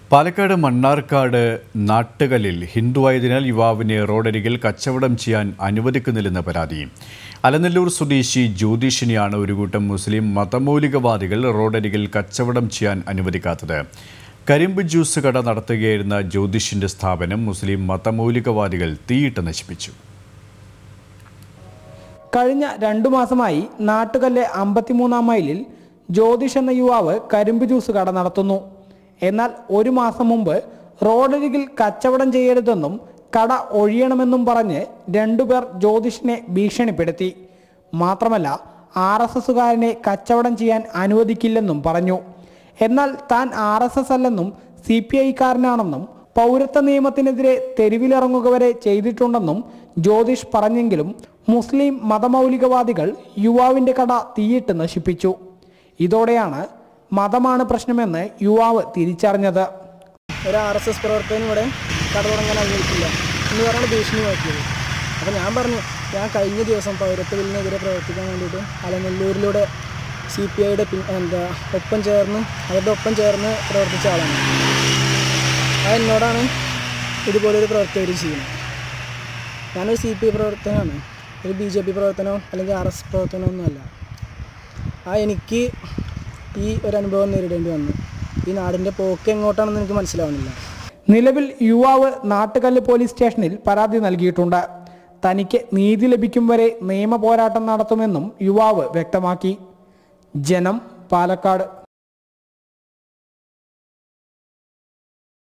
പാലക്കാട് മണ്ണാർക്കാട് നാട്ടുകല്ലിൽ ഹിന്ദുവായതിനാൽ യുവാവിനെ റോഡരികിൽ കച്ചവടം ചെയ്യാൻ അനുവദിക്കുന്നില്ലെന്ന പരാതി അലനല്ലൂർ സ്വദേശി ജ്യോതിഷിനെയാണ് ഒരു കൂട്ടം മുസ്ലിം മതമൗലികവാദികൾ റോഡരികിൽ കച്ചവടം ചെയ്യാൻ അനുവദിക്കാത്തത് കരിമ്പ് ജ്യൂസ് കട നടത്തുകയായിരുന്ന ജ്യോതിഷിന്റെ സ്ഥാപനം മുസ്ലിം മതമൗലികവാദികൾ തീയിട്ട് നശിപ്പിച്ചു കഴിഞ്ഞ രണ്ടു മാസമായി നാട്ടുകല്ലെ അമ്പത്തിമൂന്നാം മൈലിൽ ജ്യോതിഷ് എന്ന യുവാവ് കരിമ്പ് ജ്യൂസ് കട നടത്തുന്നു എന്നാൽ ഒരു മാസം മുമ്പ് റോഡരികിൽ കച്ചവടം ചെയ്യരുതെന്നും കട ഒഴിയണമെന്നും പറഞ്ഞ് രണ്ടുപേർ ജ്യോതിഷിനെ ഭീഷണിപ്പെടുത്തി മാത്രമല്ല ആർ എസ് എസുകാരനെ കച്ചവടം ചെയ്യാൻ അനുവദിക്കില്ലെന്നും പറഞ്ഞു എന്നാൽ താൻ ആർ എസ് എസ് അല്ലെന്നും സി പി ഐക്കാരനാണെന്നും പൗരത്വ നിയമത്തിനെതിരെ തെരുവിലിറങ്ങുക വരെ ചെയ്തിട്ടുണ്ടെന്നും ജ്യോതിഷ് പറഞ്ഞെങ്കിലും മുസ്ലിം മതമൗലികവാദികൾ യുവാവിന്റെ കട തീയിട്ട് നശിപ്പിച്ചു ഇതോടെയാണ് മതമാണ് പ്രശ്നമെന്ന് യുവാവ് തിരിച്ചറിഞ്ഞത് ഒരു ആർ എസ് എസ് പ്രവർത്തകനും ഇവിടെ കട തുടങ്ങാൻ അനുവദിക്കില്ല എന്ന് പറഞ്ഞാണ് ഭീഷണി നോക്കിയത് അപ്പോൾ ഞാൻ പറഞ്ഞു ഞാൻ കഴിഞ്ഞ ദിവസം പൗരത്വ ബില്ലിനെതിരെ പ്രവർത്തിക്കാൻ വേണ്ടിയിട്ട് അലനെല്ലൂരിലൂടെ സി പി ഐയുടെ എന്താ ഒപ്പം ചേർന്ന് അവരുടെ ഒപ്പം ചേർന്ന് പ്രവർത്തിച്ച ആളാണ് അത് എന്നോടാണ് ഇതുപോലൊരു പ്രവർത്തി അവർ ചെയ്യുന്നത് ഞാനൊരു സി പി ഐ പ്രവർത്തനമാണ് ഒരു ബി ജെ പി പ്രവർത്തനമോ അല്ലെങ്കിൽ ആർ എസ് പ്രവർത്തനമോ ഒന്നുമല്ല ആ എനിക്ക് ഈ ഒരു അനുഭവം നേരിടേണ്ടി വന്നു ഈ നാടിൻ്റെ പോക്ക് എങ്ങോട്ടാണെന്ന് എനിക്ക് മനസ്സിലാവുന്നില്ല നിലവിൽ യുവാവ് നാട്ടുകല്ല് പോലീസ് സ്റ്റേഷനിൽ പരാതി നൽകിയിട്ടുണ്ട് തനിക്ക് നീതി ലഭിക്കും വരെ നിയമ പോരാട്ടം നടത്തുമെന്നും യുവാവ് വ്യക്തമാക്കി ജനം പാലക്കാട്